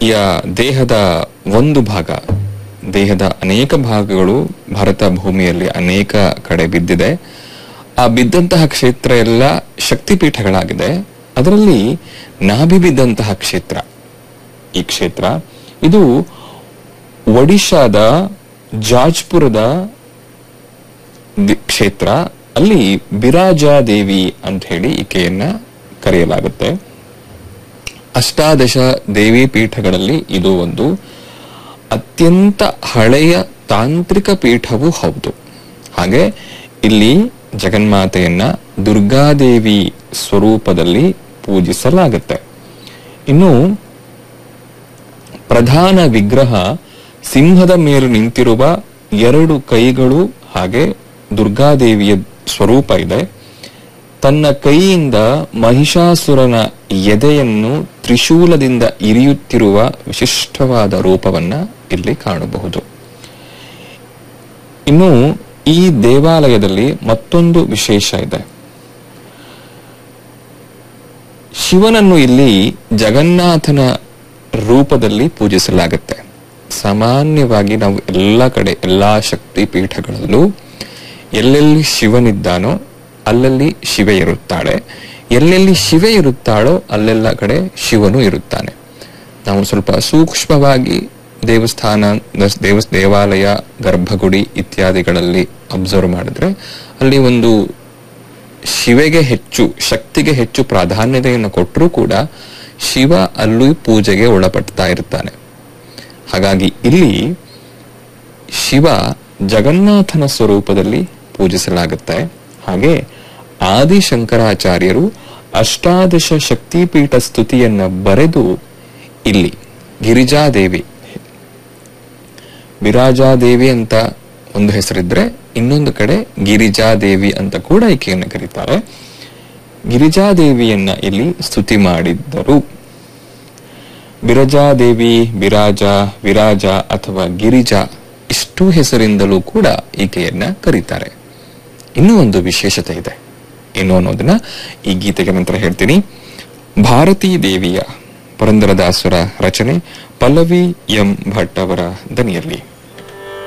ಯ ದೇಹದ ಒಂದು ಭಾಗ ದೇಹದ ಅನೇಕ ಭಾಗಗಳು ಭಾರತ ಭೂಮಿಯಲ್ಲಿ ಅನೇಕ ಕಡೆ ಬಿದ್ದಿದೆ ಆ ಬಿದ್ದಂತಹ ಕ್ಷೇತ್ರ ಎಲ್ಲ ಶಕ್ತಿಪೀಠಗಳಾಗಿದೆ ಅದರಲ್ಲಿ ನಾಭಿ ಬಿದ್ದಂತಹ ಕ್ಷೇತ್ರ ಈ ಕ್ಷೇತ್ರ ಇದು ಒಡಿಶಾದ ಜಾಜ್ಪುರದ ದಿ- ಕ್ಷೇತ್ರ ಅಲ್ಲಿ ಬಿರಾಜಾ ದೇವಿ ಅಂತ ಹೇಳಿ ಈಕೆಯನ್ನ ಕರೆಯಲಾಗುತ್ತೆ ಅಷ್ಟಾದಶ ದೇವಿ ಪೀಠಗಳಲ್ಲಿ ಇದು ಒಂದು ಅತ್ಯಂತ ಹಳೆಯ ತಾಂತ್ರಿಕ ಪೀಠವೂ ಹೌದು ಹಾಗೆ ಇಲ್ಲಿ ಜಗನ್ಮಾತೆಯನ್ನ ದುರ್ಗಾದೇವಿ ಸ್ವರೂಪದಲ್ಲಿ ಪೂಜಿಸಲಾಗುತ್ತೆ ಇನ್ನು ಪ್ರಧಾನ ವಿಗ್ರಹ ಸಿಂಹದ ಮೇಲೆ ನಿಂತಿರುವ ಎರಡು ಕೈಗಳು ಹಾಗೆ ದುರ್ಗಾದೇವಿಯ ಸ್ವರೂಪ ಇದೆ ತನ್ನ ಕೈಯಿಂದ ಮಹಿಷಾಸುರನ ಎದೆಯನ್ನು ತ್ರಿಶೂಲದಿಂದ ಇರಿಯುತ್ತಿರುವ ವಿಶಿಷ್ಟವಾದ ರೂಪವನ್ನ ಇಲ್ಲಿ ಕಾಣಬಹುದು ಇನ್ನು ಈ ದೇವಾಲಯದಲ್ಲಿ ಮತ್ತೊಂದು ವಿಶೇಷ ಇದೆ ಶಿವನನ್ನು ಇಲ್ಲಿ ಜಗನ್ನಾಥನ ರೂಪದಲ್ಲಿ ಪೂಜಿಸಲಾಗುತ್ತೆ ಸಾಮಾನ್ಯವಾಗಿ ನಾವು ಎಲ್ಲ ಕಡೆ ಎಲ್ಲಾ ಶಕ್ತಿ ಪೀಠಗಳಲ್ಲೂ ಎಲ್ಲೆಲ್ಲಿ ಶಿವನಿದ್ದಾನೋ ಅಲ್ಲಲ್ಲಿ ಶಿವೆ ಇರುತ್ತಾಳೆ ಎಲ್ಲೆಲ್ಲಿ ಶಿವೆ ಇರುತ್ತಾಳೋ ಅಲ್ಲೆಲ್ಲ ಕಡೆ ಶಿವನು ಇರುತ್ತಾನೆ ನಾವು ಸ್ವಲ್ಪ ಸೂಕ್ಷ್ಮವಾಗಿ ದೇವಸ್ಥಾನ ದಸ್- ದೇವ ದೇವಾಲಯ ಗರ್ಭಗುಡಿ ಇತ್ಯಾದಿಗಳಲ್ಲಿ ಅಬ್ಸರ್ವ್ ಮಾಡಿದ್ರೆ ಅಲ್ಲಿ ಒಂದು ಶಿವೆಗೆ ಹೆಚ್ಚು ಶಕ್ತಿಗೆ ಹೆಚ್ಚು ಪ್ರಾಧಾನ್ಯತೆಯನ್ನು ಕೊಟ್ಟರೂ ಕೂಡ ಶಿವ ಅಲ್ಲೂ ಪೂಜೆಗೆ ಒಳಪಡ್ತಾ ಇರ್ತಾನೆ ಹಾಗಾಗಿ ಇಲ್ಲಿ ಶಿವ ಜಗನ್ನಾಥನ ಸ್ವರೂಪದಲ್ಲಿ ಪೂಜಿಸಲಾಗುತ್ತೆ ಹಾಗೆ ಆದಿಶಂಕರಾಚಾರ್ಯರು ಅಷ್ಟಾದಶ ಶಕ್ತಿಪೀಠ ಸ್ತುತಿಯನ್ನ ಬರೆದು ಇಲ್ಲಿ ಗಿರಿಜಾದೇವಿ ವಿರಾಜಾದೇವಿ ಅಂತ ಒಂದು ಹೆಸರಿದ್ರೆ ಇನ್ನೊಂದು ಕಡೆ ಗಿರಿಜಾದೇವಿ ಅಂತ ಕೂಡ ಈಕೆಯನ್ನು ಕರೀತಾರೆ ಗಿರಿಜಾದೇವಿಯನ್ನ ಇಲ್ಲಿ ಸ್ತುತಿ ಮಾಡಿದ್ದರು ಬಿರಜಾದೇವಿ ಬಿರಾಜ ವಿರಾಜ ಅಥವಾ ಗಿರಿಜಾ ಇಷ್ಟು ಹೆಸರಿಂದಲೂ ಕೂಡ ಈಕೆಯನ್ನ ಕರೀತಾರೆ ಇನ್ನೂ ಒಂದು ವಿಶೇಷತೆ ಇದೆ ಏನು ಅನ್ನೋದನ್ನ ಈ ಗೀತೆಗೆ ನಂತರ ಹೇಳ್ತೀನಿ ಭಾರತೀ ದೇವಿಯ ಪುರಂದರದಾಸರ ರಚನೆ ಪಲ್ಲವಿ ಎಂ ಭಟ್ ಅವರ ದನಿಯಲ್ಲಿ